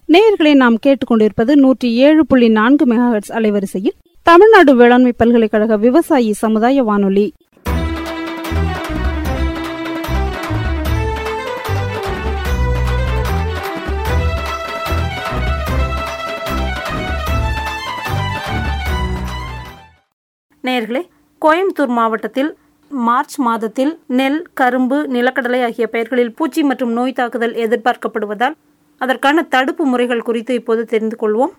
நேயர்களை நாம் கேட்டுக்கொண்டிருப்பது நூற்றி ஏழு புள்ளி நான்கு மெகாஹெட்ஸ் அலைவரிசையில் தமிழ்நாடு வேளாண்மை பல்கலைக்கழக விவசாயி சமுதாய வானொலி நேயர்களே கோயம்புத்தூர் மாவட்டத்தில் மார்ச் மாதத்தில் நெல் கரும்பு நிலக்கடலை ஆகிய பயிர்களில் பூச்சி மற்றும் நோய் தாக்குதல் எதிர்பார்க்கப்படுவதால் அதற்கான தடுப்பு முறைகள் குறித்து இப்போது தெரிந்து கொள்வோம்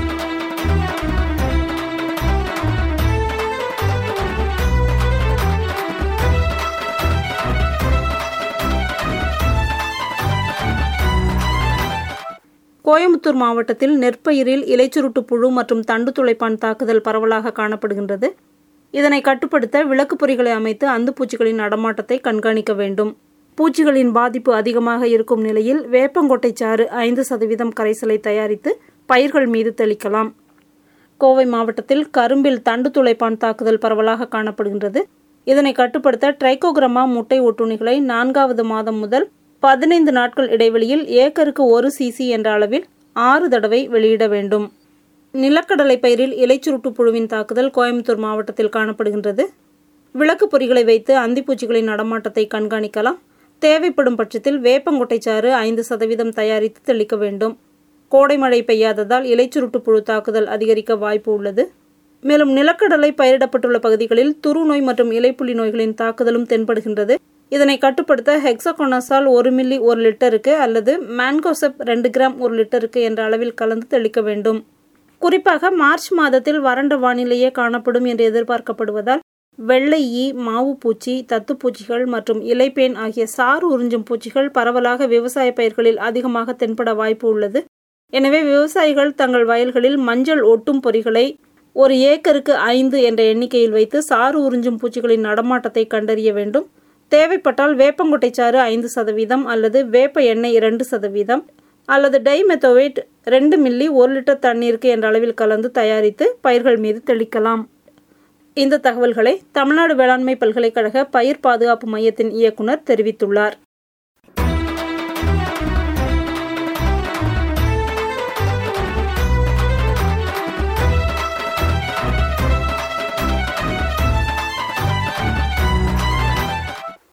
கோயம்புத்தூர் மாவட்டத்தில் நெற்பயிரில் இலைச்சுருட்டு புழு மற்றும் தண்டு துளைப்பான் தாக்குதல் பரவலாக காணப்படுகின்றது இதனை கட்டுப்படுத்த விளக்கு பொறிகளை அமைத்து அந்து பூச்சிகளின் நடமாட்டத்தை கண்காணிக்க வேண்டும் பூச்சிகளின் பாதிப்பு அதிகமாக இருக்கும் நிலையில் வேப்பங்கொட்டை சாறு ஐந்து சதவீதம் கரைசலை தயாரித்து பயிர்கள் மீது தெளிக்கலாம் கோவை மாவட்டத்தில் கரும்பில் தண்டு துளைப்பான் தாக்குதல் பரவலாக காணப்படுகின்றது இதனை கட்டுப்படுத்த ட்ரைகோகிரமா முட்டை ஒட்டுண்ணிகளை நான்காவது மாதம் முதல் பதினைந்து நாட்கள் இடைவெளியில் ஏக்கருக்கு ஒரு சிசி என்ற அளவில் ஆறு தடவை வெளியிட வேண்டும் நிலக்கடலை பயிரில் இலைச்சுருட்டு புழுவின் தாக்குதல் கோயம்புத்தூர் மாவட்டத்தில் காணப்படுகின்றது விளக்கு பொறிகளை வைத்து அந்திப்பூச்சிகளின் நடமாட்டத்தை கண்காணிக்கலாம் தேவைப்படும் பட்சத்தில் வேப்பங்கொட்டை சாறு ஐந்து சதவீதம் தயாரித்து தெளிக்க வேண்டும் கோடை மழை பெய்யாததால் இலைச்சுருட்டு புழு தாக்குதல் அதிகரிக்க வாய்ப்பு உள்ளது மேலும் நிலக்கடலை பயிரிடப்பட்டுள்ள பகுதிகளில் துரு நோய் மற்றும் இலைப்புள்ளி நோய்களின் தாக்குதலும் தென்படுகின்றது இதனை கட்டுப்படுத்த ஹெக்ஸகோனசால் ஒரு மில்லி ஒரு லிட்டருக்கு அல்லது மேன்கோசெப் ரெண்டு கிராம் ஒரு லிட்டருக்கு என்ற அளவில் கலந்து தெளிக்க வேண்டும் குறிப்பாக மார்ச் மாதத்தில் வறண்ட வானிலையே காணப்படும் என்று எதிர்பார்க்கப்படுவதால் வெள்ளை ஈ மாவு பூச்சி தத்துப்பூச்சிகள் மற்றும் இலைப்பேன் ஆகிய சாறு உறிஞ்சும் பூச்சிகள் பரவலாக விவசாய பயிர்களில் அதிகமாக தென்பட வாய்ப்பு உள்ளது எனவே விவசாயிகள் தங்கள் வயல்களில் மஞ்சள் ஒட்டும் பொறிகளை ஒரு ஏக்கருக்கு ஐந்து என்ற எண்ணிக்கையில் வைத்து சாறு உறிஞ்சும் பூச்சிகளின் நடமாட்டத்தை கண்டறிய வேண்டும் தேவைப்பட்டால் வேப்பங்கொட்டை சாறு ஐந்து சதவீதம் அல்லது வேப்ப எண்ணெய் இரண்டு சதவீதம் அல்லது டைமெத்தோவேட் ரெண்டு மில்லி ஒரு லிட்டர் தண்ணீருக்கு என்ற அளவில் கலந்து தயாரித்து பயிர்கள் மீது தெளிக்கலாம் இந்த தகவல்களை தமிழ்நாடு வேளாண்மை பல்கலைக்கழக பயிர் பாதுகாப்பு மையத்தின் இயக்குனர் தெரிவித்துள்ளார்